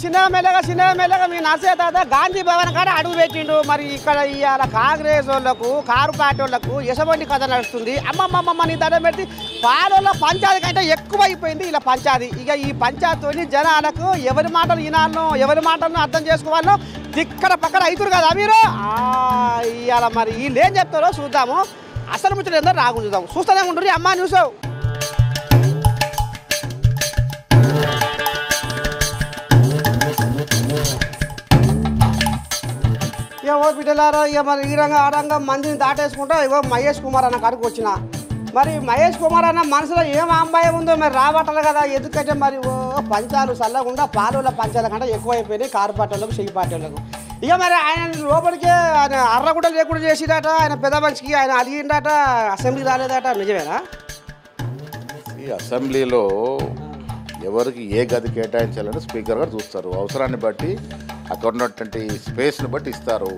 చిన్న మెల్లగా చిన్న మెల్లగా మీ నర్సే తాత గాంధీ భవన్ కాడ అడుగు పెట్టిండు మరి ఇక్కడ ఇవాళ కాంగ్రెస్ వాళ్ళకు కారు పార్టీ వాళ్ళకు యశవంటి కథ నడుస్తుంది అమ్మమ్మమ్మ నీ దండం పెట్టి పాలలో పంచాయతీ కంటే ఎక్కువ అయిపోయింది ఇలా పంచాయతీ ఇక ఈ పంచాయతీని జనాలకు ఎవరి మాటలు వినాలను ఎవరి మాటలను అర్థం చేసుకోవాలో తిక్కడ పక్కన అవుతురు కదా మీరు ఆ, ఇవాళ మరి వీళ్ళు ఏం చెప్తారో చూద్దాము అసలు ముచ్చట ఏందో రాకుండా చూద్దాం చూస్తూనే ఉంటుంది అమ్మ చూసావు ఏమో బిడ్డలారా ఇక మరి ఈ రంగా ఆ రంగా మందిని దాటేసుకుంటా ఇగో మహేష్ కుమార్ అన్న కాడికి వచ్చిన మరి మహేష్ కుమార్ అన్న మనసులో ఏం అంబాయం ఉందో మరి రాబట్టాలి కదా ఎందుకంటే మరి ఓ పంచాలు చల్లకుండా పాలుల పంచాల కంటే ఎక్కువైపోయినాయి కారు పార్టీలకు చెయ్యి పార్టీలకు ఇక మరి ఆయన లోపలికే ఆయన అర్ర కూడా లేకుండా చేసిడట ఆయన పెద్ద మనిషికి ఆయన అడిగిండట అసెంబ్లీ రాలేదట నిజమేనా ఈ అసెంబ్లీలో ఎవరికి ఏ గది కేటాయించాలని స్పీకర్ గారు చూస్తారు అవసరాన్ని బట్టి అక్కడ ఉన్నటువంటి స్పేస్ని బట్టి ఇస్తారు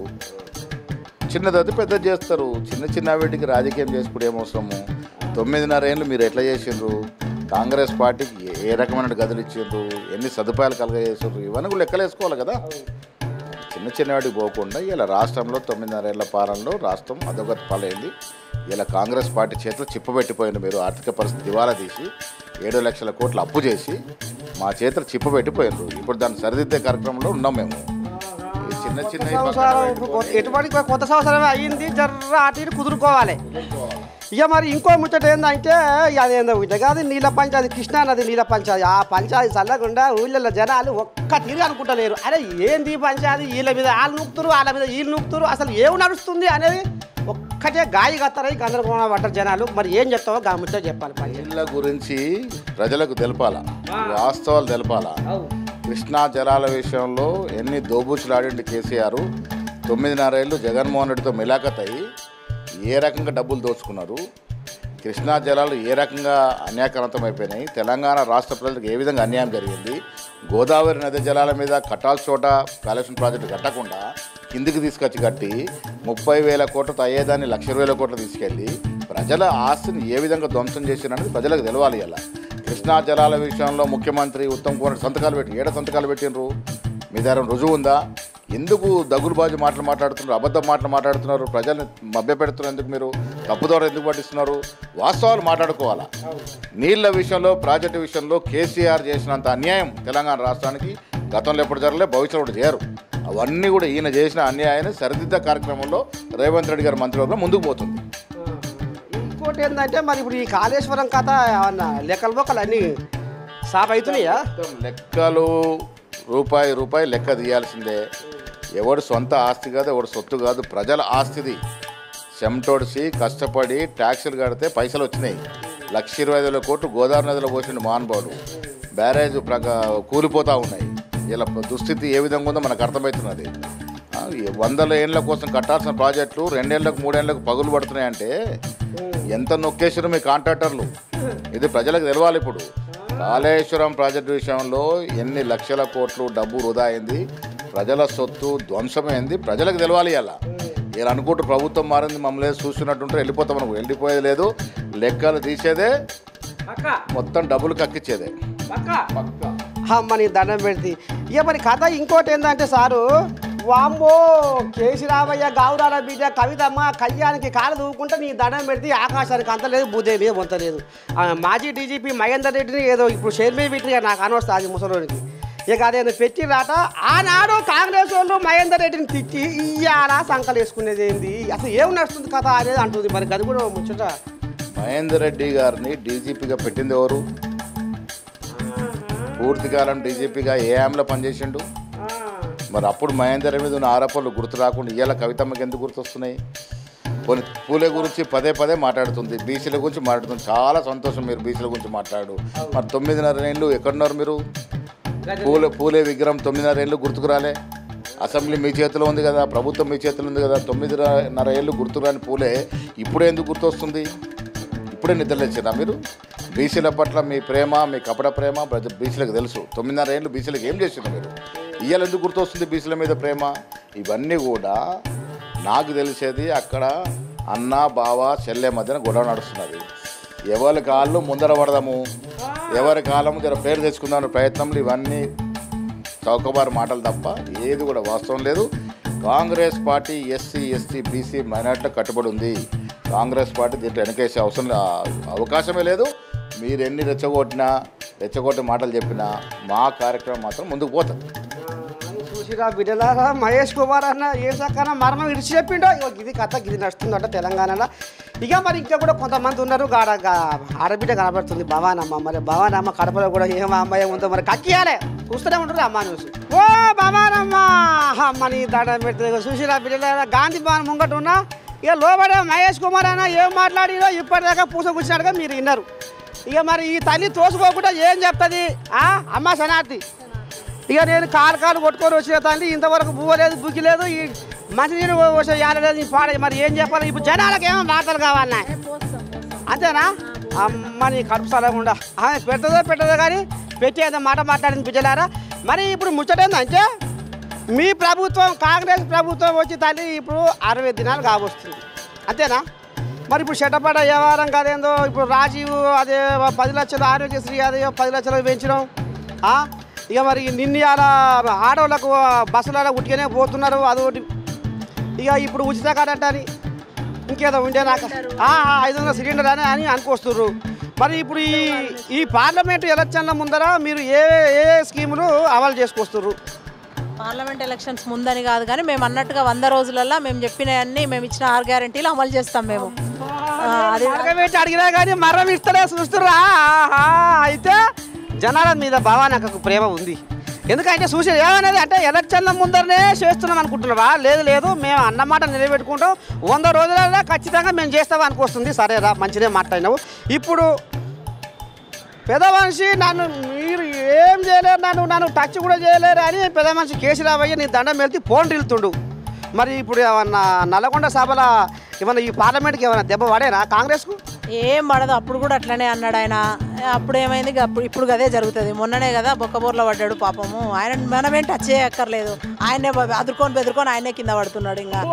చిన్నది అది పెద్దది చేస్తారు చిన్న చిన్న వీటికి రాజకీయం చేసుకుంటే ఏమవసరము తొమ్మిదిన్నర ఏళ్ళు మీరు ఎట్లా చేసిండ్రు కాంగ్రెస్ పార్టీకి ఏ- ఏ రకమైన గదులు ఇచ్చిండ్రు ఎన్ని సదుపాయాలు కలగజేసిండ్రు ఇవన్నీ కూడా లెక్కలేసుకోవాలి కదా చిన్న చిన్న వాటికి పోకుండా ఇలా రాష్ట్రంలో తొమ్మిదిన్నర ఏళ్ల పాలనలో రాష్ట్రం అధోగతి పాలైంది ఇలా కాంగ్రెస్ పార్టీ చేతిలో చిప్పబెట్టిపోయింది మీరు ఆర్థిక పరిస్థితి దివాలా తీసి ఏడు లక్షల కోట్లు అప్పు చేసి మా చేతులు చిప్పబెట్టిపోయినారు ఇప్పుడు దాన్ని సరిదిద్దే కార్యక్రమంలో ఉన్నాం మేము ఈ చిన్న చిన్న ఈ పక్కన సంవత్సరం పెట్టుకొని కొత్త- ఎటువంటి కొత్త సంవత్సరమే అయ్యింది జర్ర అటు ఇటు కుదురుకోవాలి ఇక మరి ఇంకో ముచ్చట ఏంటంటే ఇక అదేందో ఇట్లా కాదు నీళ్ళ పంచాయతీ కృష్ణా నది నీళ్ళ పంచాయతీ ఆ పంచాయతీ చల్లకుండా ఊళ్ళల్లో జనాలు ఒక్క తిరిగి అనుకుంటలేరు అరే ఏంది ఈ పంచాయతీ వీళ్ళ మీద వాళ్ళు నూకుతురు వాళ్ళ మీద వీళ్ళు నూకుతురు అసలు ఏం నడుస్తుంది అనేది ఒక్కటే గాయి కత్తారని గందరగోళం పడ్డారు జనాలు మరి ఏం చెప్తావో గా ముచ్చట చెప్పాలి పంచాయతీ నీళ్ళ గురించి ప్రజలకు తెలపాలా వాస్తవాలు తెలపాలా కృష్ణా జలాల విషయంలో ఎన్ని దోబూచులాడిండి కేసీఆర్ తొమ్మిదిన్నర ఏళ్ళు జగన్మోహన్ రెడ్డితో మిలాఖత్ అయ్యి ఏ రకంగా డబ్బులు దోచుకున్నారు కృష్ణా జలాలు ఏ రకంగా అన్యాక్రాంతం అయిపోయినాయి తెలంగాణ రాష్ట్ర ప్రజలకు ఏ విధంగా అన్యాయం జరిగింది గోదావరి నది జలాల మీద కట్టాల్సిన చోట కాళేశ్వరం ప్రాజెక్టు కట్టకుండా కిందికి తీసుకొచ్చి కట్టి ముప్పై వేల కోట్లతో అయ్యేదాన్ని లక్ష వేల కోట్లు తీసుకెళ్ళి ప్రజల ఆస్తిని ఏ విధంగా ధ్వంసం చేసినది ప్రజలకు తెలవాలి ఇలా కృష్ణా జలాల విషయంలో ముఖ్యమంత్రి ఉత్తమ్ కుమార్ రెడ్డి సంతకాలు పెట్టి ఏడ సంతకాలు పెట్టినరు మీ దగ్గర రుజువు ఉందా ఎందుకు దగులుబాజు మాటలు మాట్లాడుతున్నారు అబద్ధం మాటలు మాట్లాడుతున్నారు ప్రజల్ని మభ్యపెడుతున్నారు ఎందుకు మీరు తప్పుదోర ఎందుకు పట్టిస్తున్నారు వాస్తవాలు మాట్లాడుకోవాలా నీళ్ళ విషయంలో ప్రాజెక్టు విషయంలో కేసీఆర్ చేసినంత అన్యాయం తెలంగాణ రాష్ట్రానికి గతంలో ఎప్పుడు జరగలే భవిష్యత్తులో కూడా చేయరు అవన్నీ కూడా ఈయన చేసిన అన్యాయాన్ని సరిదిద్ద కార్యక్రమంలో రేవంత్ రెడ్డి గారి మంత్రివర్గం ముందుకు పోతుంది ఇంకోటి ఏంటంటే మరి ఇప్పుడు ఈ కాళేశ్వరం కథ ఏమన్నా లెక్కలు బొక్కలు అన్నీ సాప్ అవుతున్నాయా మొత్తం లెక్కలు రూపాయి రూపాయి లెక్క తీయాల్సిందే ఎవడు సొంత ఆస్తి కాదు ఎవడు సొత్తు కాదు ప్రజల ఆస్తిది చెమటోడిసి కష్టపడి ట్యాక్సులు కడితే పైసలు వచ్చినాయి లక్ష ఇరవై ఐదు వేల కోట్లు గోదావరి నదిలో పోసిండు మహానుభావుడు బ్యారేజ్ ప్రక కూలిపోతూ ఉన్నాయి ఇలా దుస్థితి ఏ విధంగా ఉందో మనకు అర్థమవుతున్నది ఆ, ఈ వందల ఏళ్ళ కోసం కట్టాల్సిన ప్రాజెక్టులు రెండేళ్లకు మూడేళ్లకు పగులు పడుతున్నాయంటే ఎంత నొక్కేసారు మీ కాంట్రాక్టర్లు ఇది ప్రజలకు తెలవాలి ఇప్పుడు కాళేశ్వరం ప్రాజెక్టు విషయంలో ఎన్ని లక్షల కోట్లు డబ్బు వృధా అయింది ప్రజల సొత్తు ధ్వంసమైంది ప్రజలకు తెలవాలి అలా ఇలా అనుకుంటూ ప్రభుత్వం మారింది మమ్మల్ని చూస్తున్నట్టుంటే వెళ్ళిపోతాం మనకు వెళ్ళిపోయేది లేదు లెక్కలు తీసేదే మొత్తం డబ్బులు కక్కిచ్చేదే అమ్మ నీ దండం పెడితే ఇక మరి కథ ఇంకోటి ఏంటంటే సారు వామ్మో కేసీ రామయ్య గౌరాల బిడ్డ కవితమ్మ కళ్యాణ్కి కాలు దూకుంటే నీ దండం పెడితే ఆకాశానికి అంత లేదు భూదే మీద వంత లేదు ఆ, మాజీ డీజీపీ మహేందర్ రెడ్డిని ఏదో ఇప్పుడు చైర్మన్ పెట్టి నాకు అనవస్తుంది అది ముసలోనికి ఇక అదేదో పెట్టి రాట ఆనాడు కాంగ్రెస్ వాళ్ళు మహేందర్ రెడ్డిని తిట్టి ఇయ్యాలా సంకలు వేసుకునేది ఏంది అసలు ఏం నడుస్తుంది కథ అనేది అంటుంది మరి అది కూడా ముచ్చట మహేందర్ రెడ్డి గారిని డీజీపీగా పెట్టింది ఎవరు పూర్తికాలం డీజీపీగా ఏ ఆమెలో పనిచేసిండు మరి అప్పుడు మహేందర్ మీద ఉన్న ఆరోపణలు గుర్తు రాకుండా ఇవాళ కవితమ్మకి ఎందుకు గుర్తొస్తున్నాయి కొన్ని పూలే గురించి పదే పదే మాట్లాడుతుంది బీసీల గురించి మాట్లాడుతుంది చాలా సంతోషం మీరు బీసీల గురించి మాట్లాడు మరి తొమ్మిదిన్నర ఏళ్ళు ఎక్కడున్నారు మీరు పూలే పూలే విగ్రహం తొమ్మిదిన్నర ఏళ్ళు గుర్తుకు రాలే అసెంబ్లీ మీ చేతిలో ఉంది కదా ప్రభుత్వం మీ చేతిలో ఉంది కదా తొమ్మిదిన్నర ఏళ్ళు గుర్తురాని పూలే ఇప్పుడే ఎందుకు గుర్తొస్తుంది ఇప్పుడే నిద్రలేచారా మీరు బీసీల పట్ల మీ ప్రేమ మీ కపట ప్రేమ ప్రజ- బీసీలకు తెలుసు తొమ్మిదిన్నర ఏళ్ళు బీసీలకు ఏం చేసిండ్రు మీరు ఇవాళ ఎందుకు గుర్తొస్తుంది బీసీల మీద ప్రేమ ఇవన్నీ కూడా నాకు తెలిసేది అక్కడ అన్న బావ చెల్లె మధ్యన గొడవ నడుస్తున్నది ఎవరి కాళ్ళు ముందర పడదాము ఎవరి కాలము జర పేరు తెచ్చుకుందాం ప్రయత్నంలో ఇవన్నీ చౌకబారు మాటలు తప్ప ఏది కూడా వాస్తవం లేదు Congress party SC ST BC మైనార్టీలకు కట్టుబడి ఉంది కాంగ్రెస్ పార్టీ దీంట్లో వెనకేసే అవసరం లే- అవకాశమే లేదు మీరు ఎన్ని రెచ్చగొట్టినా రెచ్చగొట్టే మాటలు చెప్పినా మా కార్యక్రమం మాత్రం ముందుకు పోతుంది చూసిరా బిడ్డలారా మహేష్ కుమార్ అన్న ఏ సక్కన మరణం ఇడిచి చెప్పిండో ఇగో ఇది కథ ఇది నడుస్తుందంట తెలంగాణలో ఇక మరి ఇంకా కూడా కొంతమంది ఉన్నారు గాడ గా- ఆడబిడ్డ కనబడుతుంది భవానమ్మ మరి భవానమ్మ కడపలో కూడా ఏం అమ్మాయి ఉందో మరి కక్కియాలే చూస్తూనే ఉంటారు అమ్మ న్యూస్ ఓ భవానమ్మ అమ్మ నీ దండం పెడుతుంది చూసిరా బిడ్డలారా గాంధీ భవన్ ముంగట ఉన్నా ఇక లోబడే మహేష్ కుమార్ అన్న ఏం మాట్లాడిరో ఇప్పటిదాకా పూస కూర్చున్నాడుగా మీరు విన్నారు ఇక మరి ఈ తల్లి తోసుకోకుండా ఏం చెప్తుంది ఆ అమ్మ సనార్థి ఇక నేను కాలు కాలు కొట్టుకొని వచ్చిన తల్లి ఇంతవరకు బువ్వ లేదు బుక్కి లేదు ఈ మంచినీరు వచ్చే యాడలేదు ఈ పాడ మరి ఏం చెప్పాలి ఇప్పుడు జనాలకు ఏమో మాటలు కావాలన్నా అంతేనా అమ్మ నీ కడుపు సరకుండా ఆమె పెట్టదో పెట్టదో కానీ పెట్టేదో మాట మాట్లాడింది పిచ్చలారా మరి ఇప్పుడు ముచ్చటేందంటే మీ ప్రభుత్వం కాంగ్రెస్ ప్రభుత్వం వచ్చి తల్లి ఇప్పుడు అరవై దినాలు కావస్తుంది అంతేనా మరి ఇప్పుడు చెట్టపడ వ్యవహారం కాదేందో ఇప్పుడు రాజీవ్ అదే పది లక్షలు ఆరోగ్యశ్రీ అదే పది లక్షలు పెంచడం ఆ? ఇక మరి నిన్న ఇవాళ ఆడవాళ్ళకు బస్సులలో ఉట్టిగానే పోతున్నారు అదొకటి ఇక ఇప్పుడు ఉచిత కార్డు అని ఇంకేదో ఉండే నాకు ఆ, ఆ, ఐదు వందల సిలిండర్ అని అని అనుకొస్తుర్రు మరి ఇప్పుడు ఈ ఈ పార్లమెంటు ఎలక్షన్ల ముందర మీరు ఏ ఏ స్కీములు అమలు చేసుకొస్తుర్రు పార్లమెంట్ ఎలక్షన్స్ ముందని కాదు కానీ మేము అన్నట్టుగా వంద రోజులలో మేము చెప్పినవన్నీ మేము ఇచ్చిన ఆరు గ్యారంటీలు అమలు చేస్తాం మేము ఆ, అది అడగబెట్టి అడిగినా కానీ మర్రం ఇస్తలే చూస్తుర్రా ఆహా, అయితే జనాల మీద భావానకు ప్రేమ ఉంది ఎందుకంటే చూసి ఏమనేది అంటే ఎలక్షన్ల ముందరనే చేస్తున్నాం అనుకుంటున్నావా లేదు లేదు మేము అన్నమాట నిలబెట్టుకుంటాం వంద రోజులలో ఖచ్చితంగా మేము చేస్తాం అనుకొస్తుంది సరేరా మంచిదే మాట్లాడినావు ఇప్పుడు పెద్ద మనిషి నన్ను మీరు ఏం చేయలేరు నన్ను నన్ను టచ్ కూడా చేయలేరు అని పెద్ద మనిషి కేసీరావయ్య నీ దండం వెళ్తే ఫోన్ వెళ్తుండు మరి ఇప్పుడు ఏమన్నా నల్లగొండ సభల ఏమన్నా ఈ పార్లమెంట్కి ఏమైనా దెబ్బ పడేనా కాంగ్రెస్కు ఏం పడదు అప్పుడు కూడా అట్లనే అన్నాడు ఆయన అప్పుడు ఏమైంది ఇక అప్పుడు ఇప్పుడు అదే జరుగుతుంది మొన్ననే కదా బొక్కబోర్లో పడ్డాడు పాపము ఆయన మనమేం టచ్ చేయక్కర్లేదు ఆయనే బ- అదురుకొని బెదురుకొని ఆయనే కింద పడుతున్నాడు ఇంకా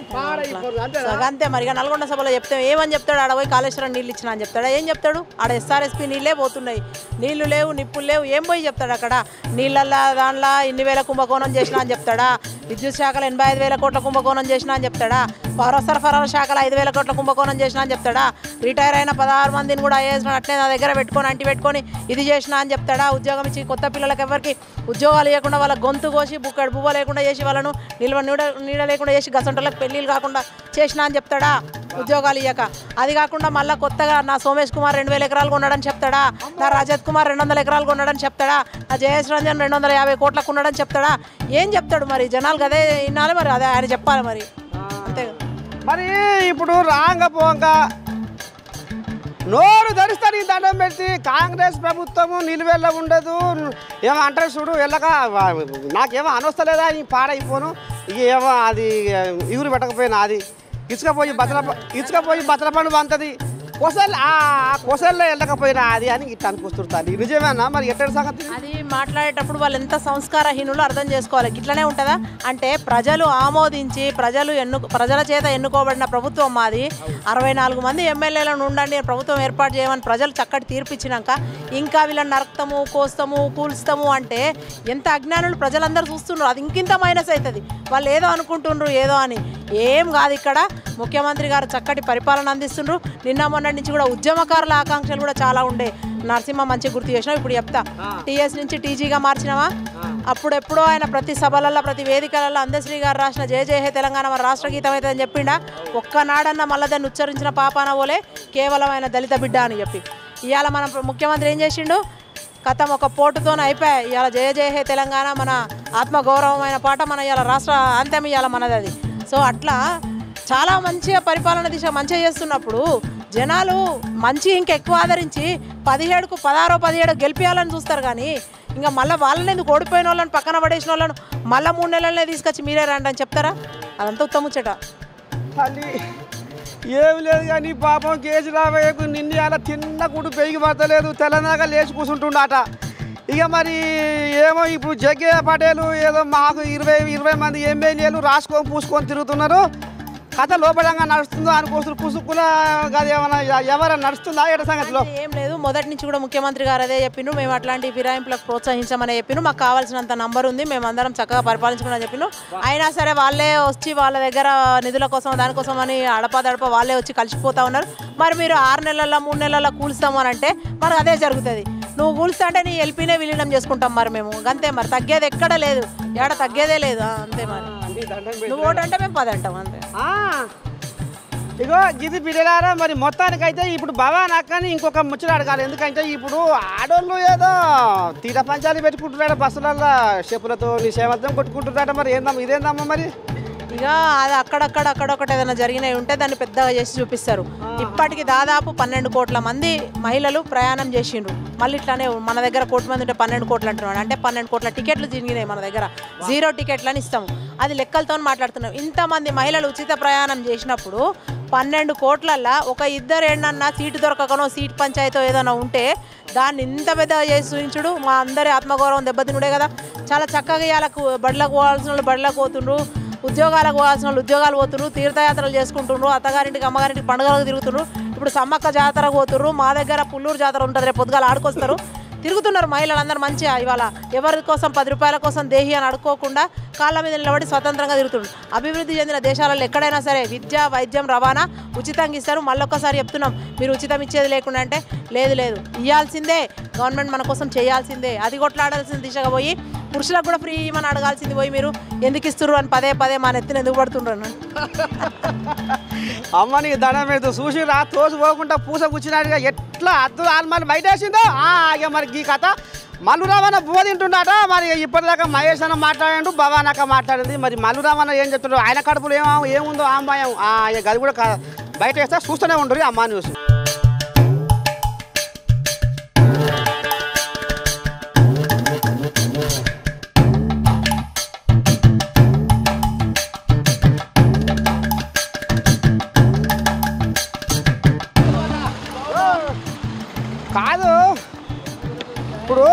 సో అంతే మరి ఇక నల్గొండ సభలో చెప్తే ఏమని చెప్తాడు ఆడ పోయి కాళేశ్వరం నీళ్ళు ఇచ్చిన అని చెప్తాడా ఏం చెప్తాడు ఆడ ఎస్ఆర్ఎస్పి నీళ్ళే పోతున్నాయి నీళ్లు లేవు నిప్పులు లేవు ఏం పోయి చెప్తాడు అక్కడ నీళ్ళల్లో దాంట్లో ఇన్ని వేల కుంభకోణం చేసిన అని చెప్తాడా విద్యుత్ శాఖలో ఎనభై ఐదు వేల కోట్ల కుంభకోణం చేసిన అని చెప్తాడా పౌర సరఫరాల శాఖలో ఐదు వేల కోట్ల కుంభకోణం చేసిన అని చెప్తాడా రిటైర్ అయిన పదహారు మందిని కూడా ఐఏఎస్ అట్లే నా దగ్గర పెట్టుకొని అంటి పెట్టుకొని ఇది చేసిన అని చెప్తాడా ఉద్యోగం ఇచ్చి కొత్త పిల్లలకి ఎవరికి ఉద్యోగాలు ఇవ్వకుండా వాళ్ళ గొంతు కోసి బుక్కడు బువ్వ లేకుండా చేసి వాళ్ళను నిల్వ నీడ నీడ లేకుండా చేసి గసంటలకు పెళ్ళిళ్ళు కాకుండా చేసిన అని చెప్తాడా ఉద్యోగాలు ఇవ్వక అది కాకుండా మళ్ళీ కొత్తగా నా సోమేష్ కుమార్ రెండు వేల ఎకరాలు కొన్నాడని చెప్తాడా నా రజత్ కుమార్ రెండు వందల ఎకరాలు కొన్నాడని చెప్తాడా నా జయేష్ రంజన్ రెండు వందల యాభై కోట్లకు కొన్నాడని చెప్తాడా ఏం చెప్తాడు మరి జనాలకు అదే వినాలి మరి అదే ఆయన చెప్పాలి మరి అంతే కదా. మరి ఇప్పుడు రాంగ పోంగ నోరు ధరిస్తారు ఈ దండం పెట్టి కాంగ్రెస్ ప్రభుత్వము నిలువెల్ల ఉండదు ఏమో అంటారు చూడు వెళ్ళక నాకేమో అనొస్తలేదా ఈ పాడైపోను ఇక ఏమో అది ఇగురు పెట్టకపోయినా అది ఇసుకపోయి బతల ఇసుకపోయి బతల పండు వంతది కొసల్ ఆ కొసల్లో వెళ్ళకపోయినా అది అని ఇట్లా అనుకొస్తుంటారు నిజమేనా మరి ఎట్టడి సంగతి అది మాట్లాడేటప్పుడు వాళ్ళు ఎంత సంస్కారహీనులు అర్థం చేసుకోవాలి ఇట్లనే ఉంటుందా అంటే ప్రజలు ఆమోదించి ప్రజలు ఎన్ను ప్రజల చేత ఎన్నుకోబడిన ప్రభుత్వం మాది అరవై నాలుగు మంది ఎమ్మెల్యేలను ఉండండి ప్రభుత్వం ఏర్పాటు చేయమని ప్రజలు చక్కటి తీర్పు ఇచ్చినాక ఇంకా వీళ్ళని నరకతాము కోస్తాము కూల్స్తాము అంటే ఎంత అజ్ఞానులు ప్రజలందరూ చూస్తున్నారు అది ఇంకింత మైనస్ అవుతుంది వాళ్ళు ఏదో అనుకుంటుండ్రు ఏదో అని ఏం కాదు ఇక్కడ ముఖ్యమంత్రి గారు చక్కటి పరిపాలన అందిస్తుండ్రు నిన్న మొన్నటి నుంచి కూడా ఉద్యమకారుల ఆకాంక్షలు కూడా చాలా ఉండే నరసింహ మంచి గుర్తు చేసినావు ఇప్పుడు చెప్తా టీఎస్ నుంచి టీజీగా మార్చినావా అప్పుడెప్పుడో ఆయన ప్రతి సభలలో ప్రతి వేదికలలో అందశ్రీ గారు రాసిన జయ జయ హే తెలంగాణ మన రాష్ట్ర గీతం అయితే అని చెప్పిండా ఒక్కనాడన్న మళ్ళా దాన్ని ఉచ్చరించిన పాపాన పోలే కేవలం ఆయన దళిత బిడ్డ అని చెప్పి ఇవాళ మన ముఖ్యమంత్రి ఏం చేసిండు కథం ఒక పోటుతోనే అయిపోయాయి ఇవాళ జయ జయ హే తెలంగాణ మన ఆత్మగౌరవమైన పాట మన ఇవాళ రాష్ట్ర అంతం ఇవాళ మనది అది సో అట్లా చాలా మంచిగా పరిపాలన దిశ మంచిగా చేస్తున్నప్పుడు జనాలు మంచి ఇంకెక్కువ ఆదరించి పదిహేడుకు పదహారో పదిహేడు గెలిపించాలని చూస్తారు కానీ ఇంకా మళ్ళీ వాళ్ళని ఎందుకు ఓడిపోయిన వాళ్ళని పక్కన పడేసిన వాళ్ళను మళ్ళీ మూడు నెలలనే తీసుకొచ్చి మీరే రండి అని చెప్తారా అదంతా ఉత్తముచ్చట తల్లి ఏమి లేదు కానీ పాపం కేసీరామయ్యకు నిన్న అలా తిన్న గుడు పెరిగి పడతలేదు తెలంగాణ లేచి కూర్చుంటుండట ఇక మరి ఏమో ఇప్పుడు జగ్గే పటేలు ఏదో మాకు ఇరవై ఇరవై మంది ఎమ్మెల్యేలు రాసుకొని పూసుకొని తిరుగుతున్నారు కథ లోపలంగా నడుస్తుందో అనుకోసం పుసుకుల కాదు ఏమన్నా ఎవరైనా నడుస్తుందా ఎట సంగతిలో ఏం లేదు మొదటి నుంచి కూడా ముఖ్యమంత్రి గారు అదే చెప్పిండ్రు మేము అట్లాంటి ఫిరాయింపులకు ప్రోత్సహించమని చెప్పిండ్రు మాకు కావాల్సినంత నంబర్ ఉంది మేము అందరం చక్కగా పరిపాలించుకుని చెప్పిండ్రు అయినా సరే వాళ్ళే వచ్చి వాళ్ళ దగ్గర నిధుల కోసం దానికోసం అని అడపదడప వాళ్ళే వచ్చి కలిసిపోతా ఉన్నారు మరి మీరు ఆరు నెలల్లో మూడు నెలల్లో కూల్స్తాము అని అంటే మరి అదే జరుగుతుంది నువ్వు కూల్స్తా అంటే నీ ఎల్పీనే విలీనం చేసుకుంటాం మరి మేము అంతే మరి తగ్గేది ఎక్కడ లేదు ఏడ తగ్గేదే లేదు ఆ, అంతే మరి నువ్వు ఒకటి అంటే మేము పది అంటాం అంతే ఆ, ఇగో గిది బిడ్డలారా మరి మొత్తానికైతే ఇప్పుడు భవాన్ అక్కని ఇంకొక ముచ్చట అడగాలి ఎందుకంటే ఇప్పుడు ఆడోళ్ళు ఏదో తీట పంచాలు పెట్టుకుంటున్నాడు బస్సులల్లో చెప్పులతో నీ సేవలతో కొట్టుకుంటున్నాడు మరి ఏందమ్మా ఇదేందమ్మా మరి ఇక అది అక్కడక్కడ అక్కడొకటి ఏదైనా జరిగినవి ఉంటే దాన్ని పెద్దగా చేసి చూపిస్తారు ఇప్పటికి దాదాపు పన్నెండు కోట్ల మంది మహిళలు ప్రయాణం చేసిండ్రు మళ్ళీ ఇట్లానే మన దగ్గర కోటి మంది ఉంటే పన్నెండు కోట్లు అంటున్నాడు అంటే పన్నెండు కోట్ల టికెట్లు తిరిగినాయి మన దగ్గర జీరో టికెట్లు అని ఇస్తాము అది లెక్కలతో మాట్లాడుతున్నాం ఇంతమంది మహిళలు ఉచిత ప్రయాణం చేసినప్పుడు పన్నెండు కోట్లల్లో ఒక ఇద్దరు ఏంటన్నా సీటు దొరకకనో సీట్ పంచాయతీ ఏదైనా ఉంటే దాన్ని ఇంత పెద్దగా చేసి చూపించుడు మా అందరి ఆత్మగౌరవం దెబ్బతినుడే కదా చాలా చక్కగా ఇవాళ బడిలకు పోవాల్సిన వాళ్ళు బడిలకు పోతుండ్రు ఉద్యోగాలకు పోవాల్సిన వాళ్ళు ఉద్యోగాలు పోతున్నారు తీర్థయాత్రలు చేసుకుంటున్నారు అత్తగారింటికి అమ్మగారింటికి పండుగలకు తిరుగుతున్నారు ఇప్పుడు సమ్మక్క జాతర పోతున్నారు మా దగ్గర పుల్లూరు జాతర ఉంటుంది రేపు పొద్దుగాల ఆడుకొస్తారు తిరుగుతున్నారు మహిళలందరూ మంచిగా ఇవాళ ఎవరి కోసం పది రూపాయల కోసం దేహి అని అడుక్కోకుండా కాళ్ళ మీద నిలబడి స్వతంత్రంగా తిరుగుతున్నారు అభివృద్ధి చెందిన దేశాలలో ఎక్కడైనా సరే విద్య వైద్యం రవాణా ఉచితంగా ఇస్తారు మళ్ళొక్కసారి చెప్తున్నాం మీరు ఉచితం ఇచ్చేది లేకుండా అంటే లేదు లేదు ఇవ్వాల్సిందే గవర్నమెంట్ మన కోసం చేయాల్సిందే అది కొట్లాడాల్సిన దిశగా పోయి పురుషులకు కూడా ఫ్రీ ఇవ్వమని అడగాల్సింది పోయి మీరు ఎందుకు ఇస్తున్నారు అని పదే పదే మా నెత్తిన ఎందుకు పడుతుండ్రు అమ్మ నీకు దండం పెడుతూ చూసి రా తోసి పోకుండా పూస కూర్చున్నాడుగా ఎట్లా అద్దు ఆల్మని బయట వేసిందో ఆ, ఇక మరి ఈ కథ మల్లు రావణ బువ తింటుండట మరి ఇప్పటిదాకా మహేష్ అన్న మాట్లాడాడు భవానక్క మాట్లాడింది మరి మల్లు రావణ ఏం చెప్తున్నాడు ఆయన కడుపులో ఏమో ఏముందో ఆ భయం ఆ, ఇక అది కూడా కా- బయట వేస్తే చూస్తూనే ఉండరు అమ్మ న్యూస్ కాదు ఇప్పుడు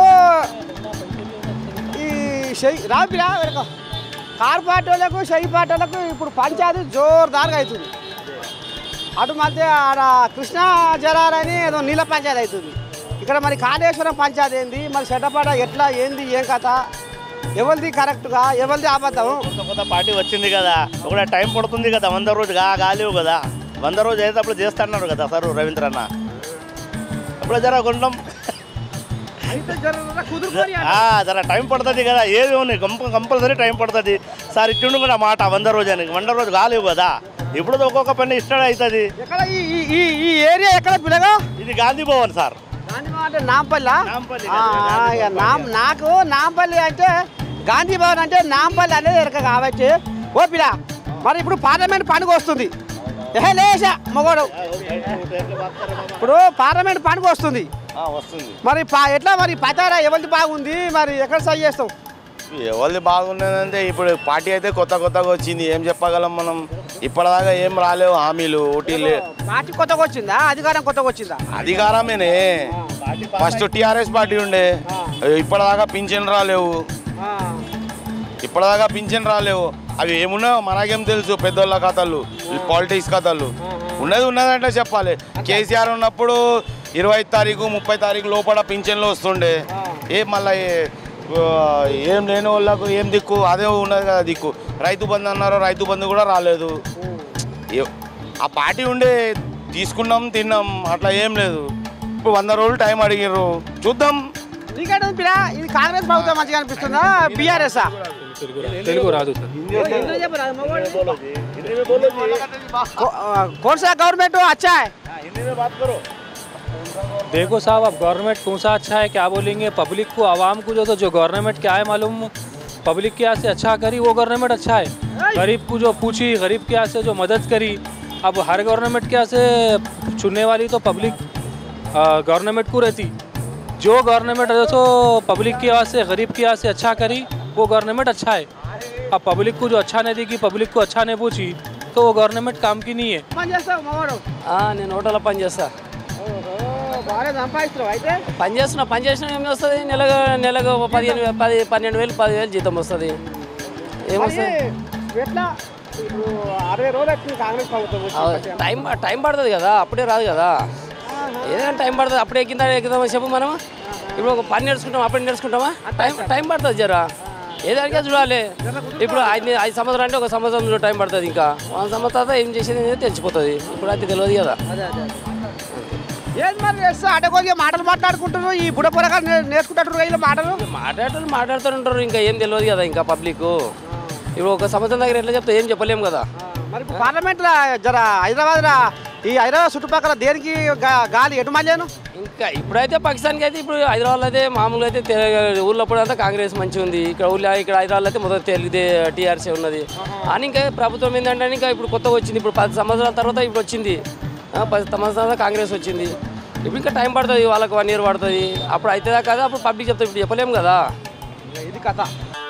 ఈ షెయ్ రాపిరా వెనక కారు పార్టీ వాళ్ళకు షెయ్ పార్టీ వాళ్ళకు ఇప్పుడు పంచాయతీ జోరుదారుగా అవుతుంది అటు మధ్య ఆడ కృష్ణా జలాలని ఏదో నీళ్ళ పంచాయతీ అవుతుంది ఇక్కడ మరి కాళేశ్వరం పంచాయతీ ఏంది మరి చెడ్డపాడ ఎట్లా ఏంది ఏం కథ ఎవరిది కరెక్ట్గా ఎవరిది అబద్ధం కొత్త కొత్త పార్టీ వచ్చింది కదా ఒక టైం పడుతుంది కదా వంద రోజు గా కాలేవు కదా వంద రోజు అయ్యేటప్పుడు చేస్తున్నారు కదా సార్ రవీంద్ర అన్న అప్పుడు జర కొంచెం కుదురుకొని ఆ, జర టైం పడుతుంది కదా ఏది ఉన్నాయి కంప కంపల్సరీ టైం పడుతుంది సార్ ఇచ్చిండు కూడా మాట వంద రోజు అని వంద రోజు కాలేవు కదా ఇప్పుడు ఒక్కొక్క పని ఇష్టం అవుతుంది ఎక్కడ ఈ ఈ- ఈ ఈ ఏరియా ఎక్కడ పిల్లగా ఇది గాంధీ భవన్ సార్ గాంధీ భవన్ అంటే నాంపల్లి నాంపల్లి నాం నాకు నాంపల్లి అంటే గాంధీ భవన్ అంటే నాంపల్లి అనేది ఎరక కాబట్టి ఓ పిల్ల మరి ఇప్పుడు పార్లమెంట్ పండుగ వస్తుంది ఏహే లేచా మగోడు ఇప్పుడు పార్లమెంట్ పండుగ వస్తుంది ఆ, వస్తుంది మరి పా ఎట్లా మరి పతారా ఎవరిది బాగుంది మరి ఎక్కడ సై చేస్తావు ఎవరిది బాగున్నదంటే ఇప్పుడు పార్టీ అయితే కొత్త కొత్తగా వచ్చింది ఏం చెప్పగలం మనం ఇప్పటిదాకా ఏం రాలేవు హామీలు ఓటీలు పార్టీ కొత్తగా వచ్చిందా అధికారం కొత్తగా వచ్చిందా అధికారమేనే ఫస్ట్ టీఆర్ఎస్ పార్టీ ఉండే ఇప్పటిదాకా పింఛన్ రాలేవు ఆ, ఇప్పటిదాకా పింఛన్ రాలేవు అవి ఏమున్నాయో మనకేం తెలుసు పెద్దోళ్ళ కథలు పాలిటిక్స్ కథలు ఉన్నది ఉన్నదంటే చెప్పాలి కేసీఆర్ ఉన్నప్పుడు ఇరవై తారీఖు ముప్పై తారీఖు లోపల పింఛన్లు వస్తుండే ఏ మళ్ళీ ఏం లేని వాళ్ళకు ఏం దిక్కు అదే ఉన్నది కదా దిక్కు రైతు బంధు అన్నారు రైతు బంధు కూడా రాలేదు ఏ- ఆ పార్టీ ఉండే తీసుకున్నాం తిన్నాం అట్లా ఏం లేదు ఇప్పుడు వంద రోజులు టైం అడిగిర్రు చూద్దాం నీకేంటి పిల్ల ఇది కాంగ్రెస్ ప్రభుత్వం మంచిగా అనిపిస్తుందా బీఆర్ఎస్ తెలుగు రాదు సార్ कौन सा गवर्नमेंट अच्छा है देखो साहब अब गवर्नमेंट कौन सा अच्छा है क्या बोलेंगे पब्लिक को आवाम को जो तो जो गवर्नमेंट क्या है मालूम पब्लिक के यहाँ से अच्छा करी वो गवर्नमेंट अच्छा है गरीब को जो पूछी गरीब के यहाँ से जो मदद करी अब हर गवर्नमेंट के यहाँ से चुनने वाली तो पब्लिक गवर्नमेंट को रहती जो गवर्नमेंट जो तो पब्लिक के यहाँ से गरीब के यहाँ से अच्छा करी वो गवर्नमेंट अच्छा है अब पब्लिक को जो अच्छा नहीं देगी पब्लिक को अच्छा नहीं पूछी तो वो गवर्नमेंट काम की नहीं है పని చేస్తావు మగవాడు ఆ, నేను హోటల్లో పని చేస్తా బాగా సంపాదిస్తున్నావు అయితే పని చేస్తున్నా పని చేసిన ఏమి వస్తుంది నెలకు నెలకు ఒక పదిహేను వే- పది పన్నెండు వేలు పదివేలు జీతం వస్తుంది మరి ఏమొస్తుంది ఎట్లా ఇప్పుడు అరవై రోజులు వచ్చింది కాంగ్రెస్ ప్రభుత్వం వచ్చి. ఆ, టైం టైం పడుతుంది కదా అప్పుడే రాదు కదా ఏదైనా టైం పడుతుంది అప్పుడే ఎక్కిందా ఎక్కుదామా చెప్పు మనం ఇప్పుడు ఒక పని నేర్చుకుంటాం అప్పుడు నేర్చుకుంటామా టైం టైం పడుతుంది జరా ఏదానికే చూడాలి ఇప్పుడు ఐదు ఐదు సంవత్సరాలు అంటే ఒక సంవత్సరం టైం పడుతుంది ఇంకా వంద సంవత్సరాల తర్వాత ఏం చేసేది అనేది తెలిసిపోతుంది ఇప్పుడు అయితే తెలియదు కదా ఏది మరి చేస్తా అడగోగి మాటలు మాట్లాడుకుంటున్నారు ఈ బుడ పొరగా నేర్చుకుంటారు వీళ్ళు మాటలు మాట్లాడటం మాట్లాడుతూ ఉంటారు ఇంకా ఏం తెలియదు కదా ఇంకా పబ్లిక్ ఇప్పుడు ఒక సంవత్సరం దగ్గర ఎట్లా చెప్తే ఏం చెప్పలేము కదా మరి ఇప్పుడు పార్లమెంట్లో జర హైదరాబాద్ ఈ హైదరాబాద్ చుట్టుపక్కల దేనికి గా- గాలి ఎటు మళ్ళాను ఇంకా ఇప్పుడైతే పాకిస్తాన్కి అయితే ఇప్పుడు హైదరాబాద్ అయితే మామూలుగా అయితే తె- ఊళ్ళో కూడా అంతా కాంగ్రెస్ మంచిగా ఉంది ఇక్కడ ఊళ్ళో ఇక్కడ హైదరాబాద్ అయితే మొదటి తెలుగుదే టీఆర్సీ ఉన్నది అని ఇంకా ప్రభుత్వం ఏంటంటే ఇంకా ఇప్పుడు కొత్తగా వచ్చింది ఇప్పుడు పది సంవత్సరాల తర్వాత ఇప్పుడు వచ్చింది ఆ, పది సంవత్సరాల కాంగ్రెస్ వచ్చింది ఇప్పుడు ఇంకా టైం పడుతుంది వాళ్ళకి వన్ ఇయర్ పడుతుంది అప్పుడు అవుతుందా కదా అప్పుడు పబ్లిక్ చెప్తారు ఇప్పుడు చెప్పలేము కదా ఇది కథ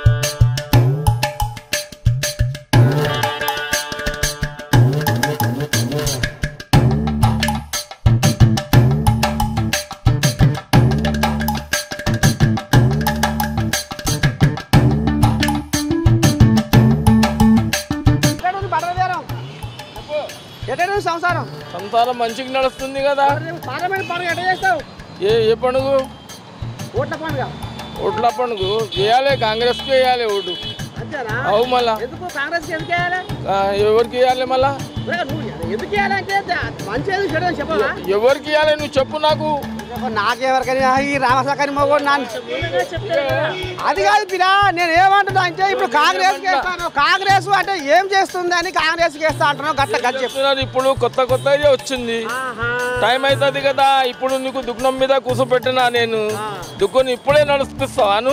ఎక్కడుంది బట్టల బేరం? ఎక్కడుంది సంసారం సంసారం మంచిగా నడుస్తుంది కదా రేపు పార్లమెంట్ పండుగ ఎట్ట చేస్తావు ఏ ఏ పండుగ ఓట్ల పండుగ ఓట్ల పండుగ వేయాలి కాంగ్రెస్కి వేయాలి ఓటు అంతేనా అవు మళ్ళా ఎందుకు కాంగ్రెస్కి ఎందుకు వేయాలి ఆ, ఎవరికి వేయాలి మళ్ళా రేగా నువ్వు ఎందుకు వేయాలంటే మంచి ఏది చెడు అని చెప్పవా ఎవరికి వేయాలి నువ్వు చెప్పు నాకు నాకెవరికైనా ఈ రామసాకని మగోడు నాన్న అది కాదు పిరా నేను ఏమంటున్నా అంటే ఇప్పుడు కాంగ్రెస్ వేస్తాను కాంగ్రెస్ అంటే ఏం చేస్తుంది అని కాంగ్రెస్ వేస్తా అంటున్నావు గట్ట గట్టి చెప్పు చెప్తున్నారు ఇప్పుడు కొత్త కొత్తగా వచ్చింది టైం అవుతుంది కదా ఇప్పుడు నీకు దుఃఖం మీద కూర్చోబెట్టినా నేను దుఃఖం ఇప్పుడే నడిపిస్తావాను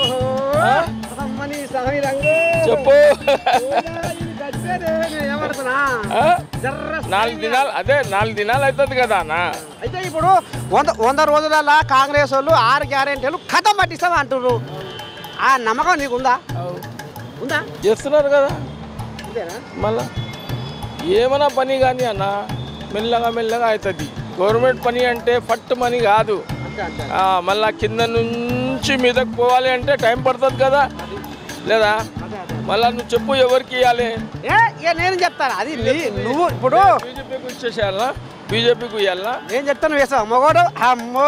అమ్మని సహి రంగు చెప్పు ఇది గట్టేనే, నేను ఏమనుకున్నా ఆ? జర్ర నాలుగు దినాలు అదే నాలుగు దినాలు అవుతుంది కదా అన్న అయితే ఇప్పుడు వంద వంద రోజులలో కాంగ్రెస్ వాళ్ళు ఆరు గ్యారెంటీలు కథం పట్టిస్తాం అంటున్నారు ఆ నమ్మకం నీకుందా ఉందా చేస్తున్నారు కదా అంతేనా మళ్ళా ఏమైనా పని కానీ అన్న మెల్లగా మెల్లగా అవుతుంది గవర్నమెంట్ పని అంటే ఫట్ పని కాదు ఆ, మళ్ళా కింద నుంచి మీదకి పోవాలి అంటే టైం పడుతుంది కదా లేదా మళ్ళా నువ్వు చెప్పు ఎవరికి ఇవ్వాలి ఏ ఇక నేను చెప్తాను అది నీ- నువ్వు ఇప్పుడు బీజేపీకి ఇచ్చేసేయాలనా బీజేపీకి ఇవ్వాలనా నేను చెప్తాను వేసావు మగోడు అమ్మో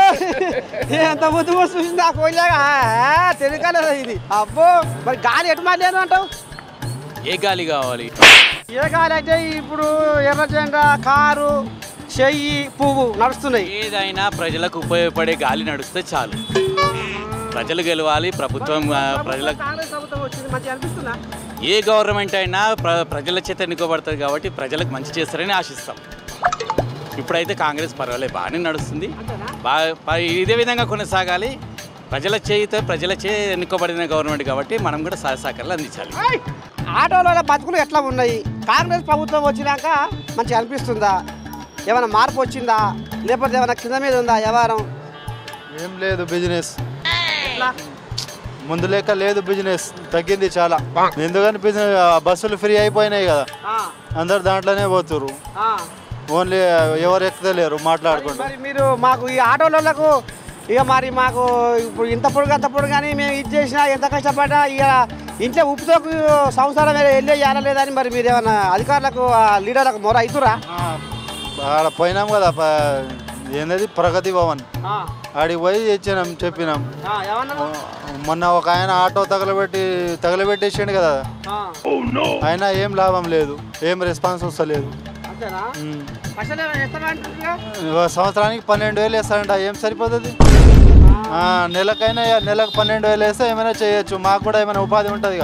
ఎంత ముద్దు ముద్దు చూసింది ఆ కోయిలాగా తెలియకలేదు ఇది అబ్బో మరి గాలి ఎటు మాట్లాడు అంటావు ఏ గాలి కావాలి ఏ గాలి అయితే ఇప్పుడు ఎర్ర జెండా కారు చెయ్యి పువ్వు నడుస్తున్నాయి ఏదైనా ప్రజలకు ఉపయోగపడే గాలి నడిస్తే చాలు ప్రజలు గెలవాలి ప్రభుత్వం ఆ, ప్రజలకు కాంగ్రెస్ ప్రభుత్వం వచ్చింది మంచిగా అనిపిస్తుందా ఏ గవర్నమెంట్ అయినా ప్ర ప్రజల చేత ఎన్నుకోబడుతుంది కాబట్టి ప్రజలకు మంచి చేస్తారని ఆశిస్తాం ఇప్పుడైతే కాంగ్రెస్ పర్వాలేదు బాగానే నడుస్తుంది బాగా బా- ఇదే విధంగా కొనసాగాలి ప్రజల చేయితో ప్రజల చే ఎన్నుకోబడిన గవర్నమెంట్ కాబట్టి మనం కూడా సహాయ సహకారాలు అందించాలి ఏయ్! ఆటోల బతుకులు ఎట్లా ఉన్నాయి కాంగ్రెస్ ప్రభుత్వం వచ్చినాక మంచిగా అనిపిస్తుందా ఏమైనా మార్పు వచ్చిందా లేకపోతే ఏమైనా కింద మీద ఉందా వ్యవహారం ఏం లేదు బిజినెస్ ఎట్లా ముందు లెక్క లేదు బిజినెస్ తగ్గింది చాలా ఎందుకని బిజినెస్ బస్సులు ఫ్రీ అయిపోయినాయి కదా ఆ, అందరు దాంట్లోనే పోతురు ఆ. ఓన్లీ ఎవరు ఎక్కుతలేరు మాట్లాడుకుంటూ మరి మీరు మాకు ఈ ఆటోలకు ఇక మరి మాకు ఇప్పుడు ఇంత పొడుగు అంత పొడుగు కానీ మేము ఇది చేసినా ఎంత కష్టపడ్డా ఇక ఇంట్లో ఉప్పుతో సంవత్సరం వెళ్ళే లేదని మరి మీరు ఏమైనా అధికారులకు ఆ లీడర్లకు మొర అవుతురా ఆ, ఆడ పోయినాం కదా ప- ఏందది ప్రగతి భవన్ ఆడికి పోయి ఇచ్చినాం చెప్పినాం ఏమన్నా మొన్న ఒక ఆయన ఆటో తగలబెట్టి తగలబెట్టేసిండు కదా అయినా ఏం లాభం లేదు ఏం రెస్పాన్స్ వస్తలేదు అంతేనా ఉమ్. పైసలు ఏమైనా ఇస్తారా అంటున్నారుగా? ఒక సంవత్సరానికి పన్నెండు వేలు వేస్తారంట ఏం సరిపోతుంది ఆ, నెలకైనా నెలకు పన్నెండు వేలు వేస్తే ఏమైనా చేయొచ్చు మాకు కూడా ఏమైనా ఉపాధి ఉంటుంది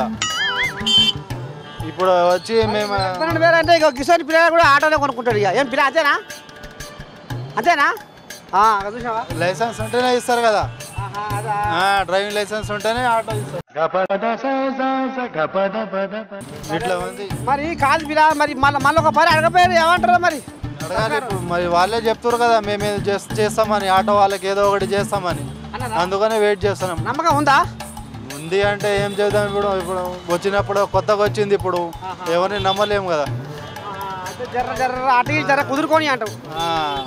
ఇప్పుడు వచ్చి మేము పన్నెండు వేలు అంటే ఇక కిషోర్ పిల్లలు కూడా ఆటోలో కొనుక్కుంటాడు ఇక ఏం పిల్ల అంతేనా అంతేనా ఆ, అక్కడ చూసావా లైసెన్స్ ఉంటేనే ఇస్తారు కదా ఆహా, అదా. ఆ, డ్రైవింగ్ లైసెన్స్ ఉంటేనే ఆటో ఇస్తారు ఇట్లా ఉంది మరి కాదు పిల్ల మరి మళ్ళీ మళ్ళీ ఒక పని అడగపోయారు ఏమంటారు మరి అడగాలి ఇప్పుడు మరి వాళ్ళే చెప్తారు కదా మేము ఇది చేస్- చేస్తామని ఆటో వాళ్ళకి ఏదో ఒకటి చేస్తామని అందుకనే వెయిట్ చేస్తున్నాం నమ్మకం ఉందా ఉంది అంటే ఏం చేద్దాం ఇప్పుడు ఇప్పుడు వచ్చినప్పుడు కొత్తగా వచ్చింది ఇప్పుడు ఎవరిని నమ్మలేము కదా అంటే జర్ర జర్ర అటు ఇటు జర్ర కుదురుకొని అంటావు ఆ.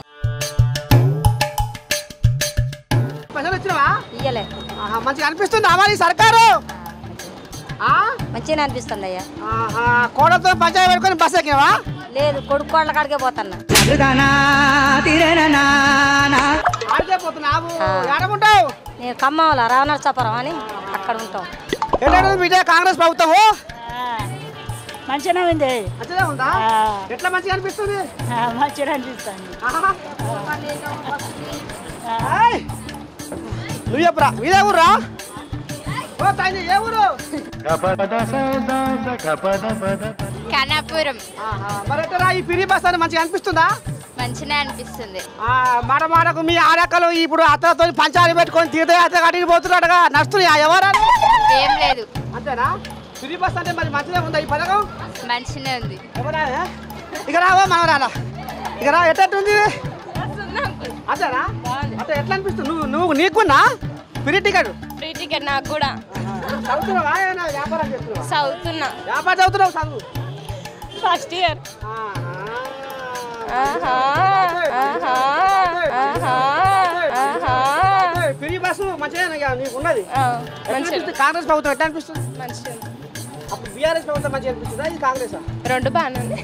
పైసలు వచ్చినావా ఇయ్యలే ఆహా, మంచిగా అనిపిస్తుందా మరి సర్కారు ఆ? మంచిగా అనిపిస్తుంది అయ్యా ఆహా, కోడలతో పంచాయతీ పెట్టుకొని బస్ ఎక్కినావా లేదు కొడుకు కోళ్ళ కాడికే పోతున్నా ఆడికే పోతున్నావు ఏడముంటావు నేను ఖమ్మంలో రావనర్సాపురం అని అక్కడ ఉంటాం ఎట్లా బిడ్డ కాంగ్రెస్ ప్రభుత్వము మంచిగా ఉంది మంచిగా ఉందా ఎట్లా మంచిగా అనిపిస్తుంది మంచిగా అనిపిస్తుంది ఆహా. ఏయ్! నువ్వు చెప్పురా మీదే ఊర్రా ఓ తాయి ఏ ఊరు కనాపురం మరి ఎట్టరా ఈ పిరి బస్ అని మంచిగా అనిపిస్తుందా మంచిగా అనిపిస్తుంది ఆ, మాట మాటకు మీ ఆడక్కలు ఇప్పుడు అత్తతో పంచాలు పెట్టుకొని తీర్థయాత్ర అడిగి పోతున్నాడుగా నడుస్తున్నాయి ఎవరా ఏం లేదు అంతేనా పిరి బస్ అంటే మరి మంచిగా ఉందా ఈ పథకం మంచిగా ఉంది ఎవరా ఇక రావా మనం రాలా ఇక రా ఎట్టుంది అంతేనా అంటే ఎట్లా అనిపిస్తుంది నువ్వు నువ్వు నీకున్నా పిరి టికెట్ ఫ్రీ టికెట్ నాకు కూడా చదువుతున్నావా ఏమైనా వ్యాపారం చేస్తున్నావా చదువుతున్నా వ్యాపారం చదువుతున్నావు చదువు ఫస్ట్ ఇయర్ ఫ్రీ బస్సు మంచిగా నీకు ఉన్నది ఎట్లా అనిపిస్తుంది? కాంగ్రెస్ ప్రభుత్వం ఎట్లా అనిపిస్తుంది మంచిగా అప్పుడు బీఆర్ఎస్ ప్రభుత్వం మంచిగా అనిపిస్తుందా ఇది కాంగ్రెస్ రెండు బాగానే ఉంది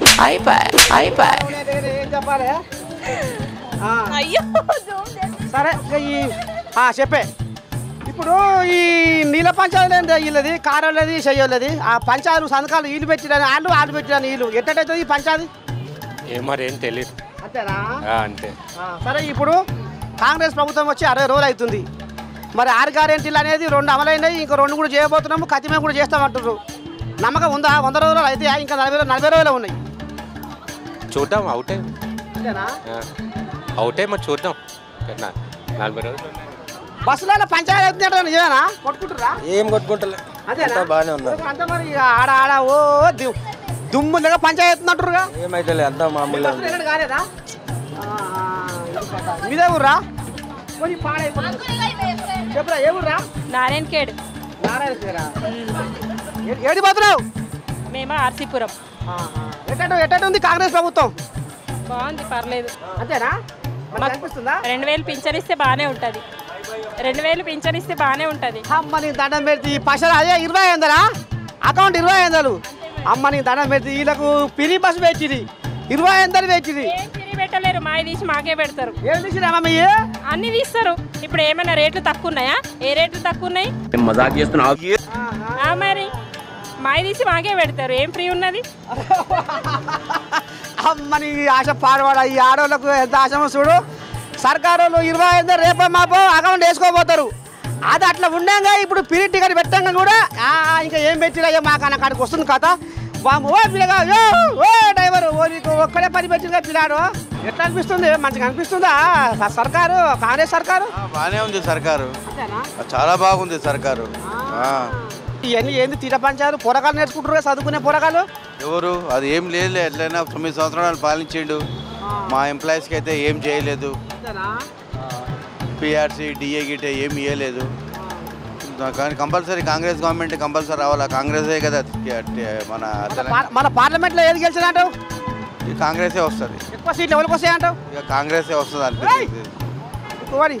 ఏం చెప్పాలి ఆ. అయ్యో సరే ఇక ఈ ఆ, చెప్పే ఇప్పుడు ఈ నీళ్ళ పంచాయతీ వీళ్ళది కారోళ్ళది చెయ్యలేది ఆ పంచాయతీ సంతకాలు వీళ్ళు పెట్టిరని వాళ్ళు వాళ్ళు పెట్టిరని వీళ్ళు ఎట్టయితుంది ఈ పంచాయతీ ఏం మరి ఏం తెలియదు అంతేనా అంతే ఆ, సరే ఇప్పుడు కాంగ్రెస్ ప్రభుత్వం వచ్చి అరవై రోజులు అవుతుంది మరి ఆరు గ్యారెంటీలు అనేది రెండు అమలైనాయి ఇంకా రెండు కూడా చేయబోతున్నాము ఖచ్చితంగా కూడా చేస్తామంటున్నారు నమ్మకం ఉందా వంద రోజులు అయితే ఇంకా నలభై రోజులు నలభై రోజులు ఉన్నాయి చూద్దాం అవుటే అంతేనా ఆ, అవుటే మరి చూద్దాం నా- నలభై రోజులు ఉన్నాయి. బస్సులలో పంచాయతీ అవుతుందంటే నిజమేనా కొట్టుకుంటురా ఏం కొట్టుకుంటలే అదేనా అంతా బాగానే ఉన్నారు అంత మరి ఇక ఆడ ఆడ ఓ దు- దుమ్ము దగ్గర పంచాయతీ అంటారుగా ఏమైతే అంతా మామూలుగా బస్సులు ఎక్కడ కాలేదా ఆ, ఆ, ఇది కథ. మీదే ఊర్రా కొన్ని పాడైపోయింది చెప్పురా ఏ ఊర్రా నారాయణ ఖేడ్ నారాయణ పేరా ఏ- ఏడి పోతున్నావు మేము ఆర్సీపురం ఎట్టటు ఎట్టటు ఉంది కాంగ్రెస్ ప్రభుత్వం బాగుంది పర్లేదు అంతేనా మంచిగా అనిపిస్తుందా రెండు వేలు పింఛన్ ఇస్తే బాగానే ఉంటుంది రెండు వేలు పింఛన్ ఇస్తే బాగానే ఉంటుంది అమ్మని దండం పెడితే ఈ పైసలు అదే ఇరవై వందలా అకౌంట్ ఇరవై వందలు అమ్మని దండం పెడితే వీళ్ళకు పిరి బస్సు పెట్టింది ఇరవై వందలు పెట్టింది ఏం తిరిగి పెట్టలేరు మాయ తీసి మాకే పెడతారు ఏం తీసిరా మమ్మీ అన్ని తీస్తారు ఇప్పుడు ఏమైనా రేట్లు తక్కువ ఉన్నాయా ఏ రేట్లు తక్కువ ఉన్నాయి మజాక్ చేస్తున్నావు ఆ మరి మాయ తీసి మాకే పెడతారు ఏం ఫ్రీ ఉన్నది అమ్మని ఆశ పాడవాడ ఈ ఆడవాళ్ళకు ఎంత ఆశమో చూడు సర్కారు వాళ్ళు ఇరవై ఐదు రేపో మాపో అకౌంట్ వేసుకోపోతారు అది అట్లా ఉండంగా ఇప్పుడు పీరియడ్ టికెట్ పెట్టంగా కూడా ఆ, ఇంకా ఏం పెట్టిరయ్యా మాకు అన్న కాడికి వస్తుంది కథ వాము ఓ పిల్లగా ఓ ఓ డ్రైవర్ ఓ నీకు ఒక్కడే పని పెట్టిందిగా పిల్లాడు ఎట్లా అనిపిస్తుంది మంచిగా అనిపిస్తుందా స- సర్కారు కాంగ్రెస్ సర్కారు బాగానే ఉంది సర్కారు చాలా బాగుంది సర్కారు ఆ. ఇవన్నీ ఏంది తీట పంచారు పొరగాలు నేర్చుకుంటారు చదువుకునే పొరగాలు ఎవరు అది ఏం లేదులే ఎట్లయినా తొమ్మిది సంవత్సరాలు పాలించిండు మా ఎంప్లాయీస్కి అయితే ఏం చేయలేదు పిఆర్సీ డిఏ గిటే ఏం ఇవ్వలేదు కానీ కంపల్సరీ కాంగ్రెస్ గవర్నమెంట్ కంపల్సరీ రావాలా కాంగ్రెసే కదా మన తెలంగాణ పా- మన పార్లమెంట్ లో ఏది గెలిచినట్టు కాంగ్రెసే వస్తుంది ఎక్కువ సీట్లు ఎవరికి వస్తాయంటావు ఇక కాంగ్రెసే వస్తుంది అనిపిస్తుంది వాడి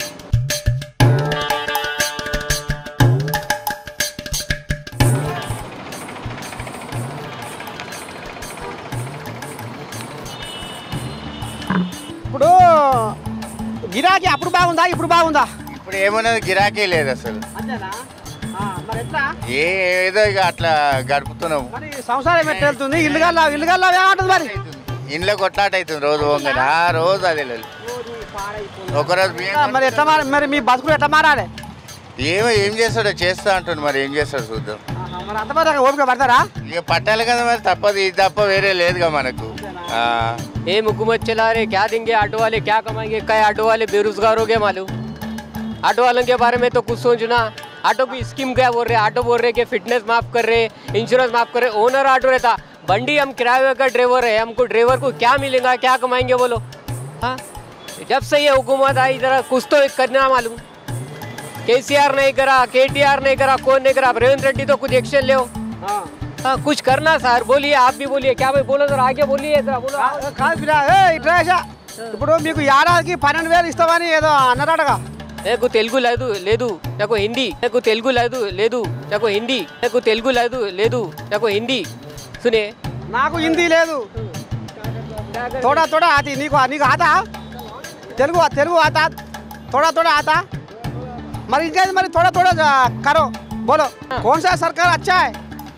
ఇప్పుడు గిరాకీ అప్పుడు బాగుందా ఇప్పుడు బాగుందా ఇప్పుడు ఏమున్నది గిరాకీ లేదు అసలు అంతేనా ఆ, మరి ఎట్లా ఏ ఏదో ఇక అట్లా గడుపుతున్నాం మరి సంసారం ఎట్లా వెళ్తుంది ఇల్లు గల్లా ఇల్లు గల్లా ఏమంటుంది మరి ఇంట్లో కొట్లాట అవుతుంది రోజు పోగానే ఆ రోజు అదే లేదు ఒకరోజు బియ్యం ఆ, మరి ఎట్లా మార మరి మీ బతుకులు ఎట్లా మారాలి ఏమో ఏం చేస్తాడో చేస్తా అంటుండు మరి ఏం చేస్తాడు చూద్దాం ఆహా, మరి అంత మరి ఓపిక పడతారా ఇక పట్టాలి కదా మరి తప్పదు ఇది తప్ప వేరే లేదుగా మనకు ఆ, ये हुकूमत चला रहे क्या देंगे ऑटो वाले क्या कमाएंगे कई ऑटो वाले बेरोजगार हो गए मालूम ऑटो वालों के बारे में तो कुछ सोचना ऑटो की स्कीम क्या बोल रहे ऑटो बोल रहे कि फिटनेस माफ कर रहे इंश्योरेंस माफ कर रहे ओनर ऑटो रहता बंडी हम किराए का ड्राइवर है हमको ड्राइवर को क्या मिलेगा क्या कमाएंगे बोलो हाँ जब से ये हुकूमत आई जरा कुछ तो करना मालूम के नहीं करा के नहीं करा कौन नहीं करा अब रेवंत रेड्डी तो कुछ एक्शन ले हाँ कुछ करना सर बोलिए आप भी बोलिए क्या भाई बोलो जरा आगे बोलिए जरा बोलो కాదు పిల్ల ఏ ఇట్లా వేసా. ఇప్పుడు మీకు ఏడాదికి పన్నెండు వేలు ఇస్తామని ఏదో అన్నారటగా నాకు తెలుగు లేదు లేదు నాకు హిందీ నాకు తెలుగు లేదు లేదు నాకు హిందీ నాకు తెలుగు లేదు లేదు నాకు హిందీ సునే నాకు హిందీ లేదు थोड़ा थोड़ा आती నీకు నీకు ఆతా తెలుగు తెలుగు ఆతా थोड़ा थोड़ा आता మరి ఇంకా మరి थोड़ा थोड़ा करो बोलो कौन सा सरकार अच्छा है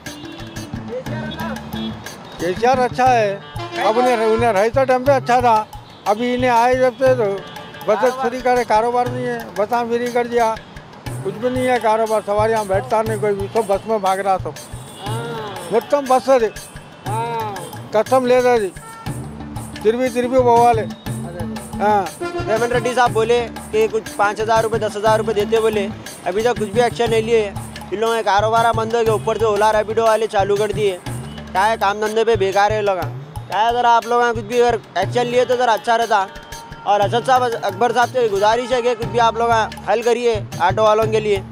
केसीआर अच्छा है अब उन्हें उन्हें रहते टाइम पे अच्छा था अभी इन्हें आए जब से तो बचत फ्री करे कारोबार नहीं है बसा फ्री कर दिया कुछ भी नहीं है कारोबार सवारी यहाँ बैठता नहीं कोई भी सब बस में भाग रहा सब మొత్తం బస్ అది కష్టం లేదు అది తిరిగి తిరిగి పోవాలి रेवंत रेड्डी साहब बोले कि कुछ पाँच हज़ार रुपये दस हज़ार रुपये देते बोले अभी तक कुछ भी एक्शन नहीं लिए इन लोगों के कारोबार बंद हो गए ऊपर से ओला रैपिडो वाले चालू कर दिए क्या है काम धंधे पे बेकार है ये लोग क्या है अगर आप लोग कुछ भी अगर एक्शन लिए तो ज़रा अच्छा रहता और असद साहब अकबर साहब से गुजारिश है कि कुछ भी आप लोग हल करिए ऑटो वालों के लिए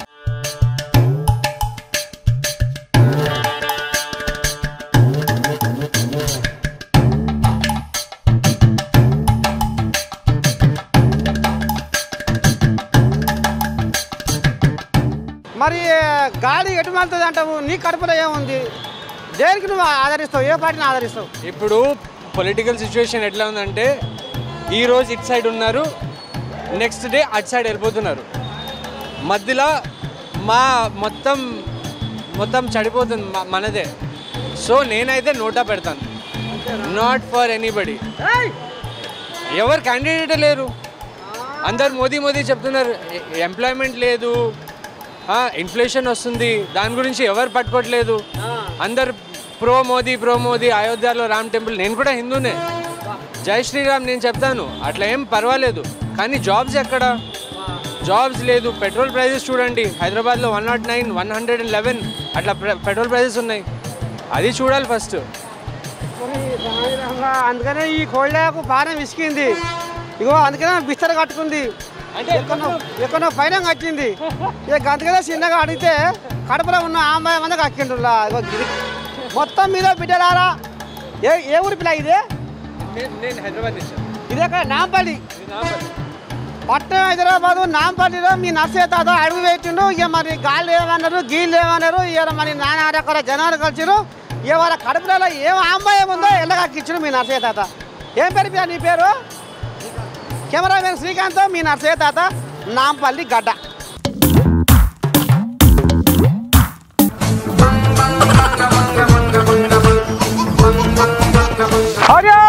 మరి గాడి ఎటు వెళ్తుంది అంటావు నీ కడుపులో ఏముంది దేనికి నువ్వు ఆదరిస్తావు ఏ పార్టీని ఆదరిస్తావు ఇప్పుడు పొలిటికల్ సిచ్యువేషన్ ఎట్లా ఉందంటే ఈ రోజు ఇటు సైడ్ ఉన్నారు నెక్స్ట్ డే అటు సైడ్ వెళ్ళిపోతున్నారు మధ్యలో మా మొత్తం మొత్తం చెడిపోతుంది మ- మనదే సో నేనైతే నోటా పెడతాను నాట్ ఫర్ ఎనీబడి ఎవరు క్యాండిడేట్ లేరు అందరు మోదీ మోదీ చెప్తున్నారు ఎంప్లాయ్మెంట్ లేదు ఇన్ఫ్లేషన్ వస్తుంది దాని గురించి ఎవరు పట్టుకోవట్లేదు అందరు ప్రో మోదీ ప్రో మోదీ అయోధ్యలో రామ్ టెంపుల్ నేను కూడా హిందూనే జై శ్రీరామ్ నేను చెప్తాను అట్లా ఏం పర్వాలేదు కానీ జాబ్స్ ఎక్కడ జాబ్స్ లేదు పెట్రోల్ ప్రైజెస్ చూడండి హైదరాబాద్లో one naught nine one hundred and eleven అట్లా ప్ర- పెట్రోల్ ప్రైజెస్ ఉన్నాయి అది చూడాలి ఫస్ట్ అందుకనే ఈ కోళ్ళకు పానం విసికింది ఇగో అందుకనే బిస్తర కట్టుకుంది ఎక్కడో ఎక్కడో పైన కట్టింది ఇక అందుకనే చిన్నగా అడిగితే కడపలో ఉన్న అమ్మాయి మంది కక్కిండ్రులా ఇగో ఇది మొత్తం మీద బిడ్డలారా ఏ ఏ ఊరి పిల్ల ఇదే నేను హైదరాబాద్ నుంచి ఇది ఎక్కడ నాంపల్లి పట్టణం హైదరాబాద్ నాంపల్లిలో మీ నర్సే తాత అడుగు పెట్టిండు ఇక మరి గాలి ఏమన్నారు గీళ్ళు ఏమన్నారు ఇక మరి నానా రకాల జనాలు కలిసిరు ఇక వాళ్ళ కడుపులలో ఏం అమ్మాయి ఉందో ఎల్లగక్కిచ్చుడు మీ నర్సే తాత ఏం పేరు పిల్ల నీ పేరు కెమెరామెన్ శ్రీకాంత్ మీ నర్సే తాత నాంపల్లి గడ్డ అరే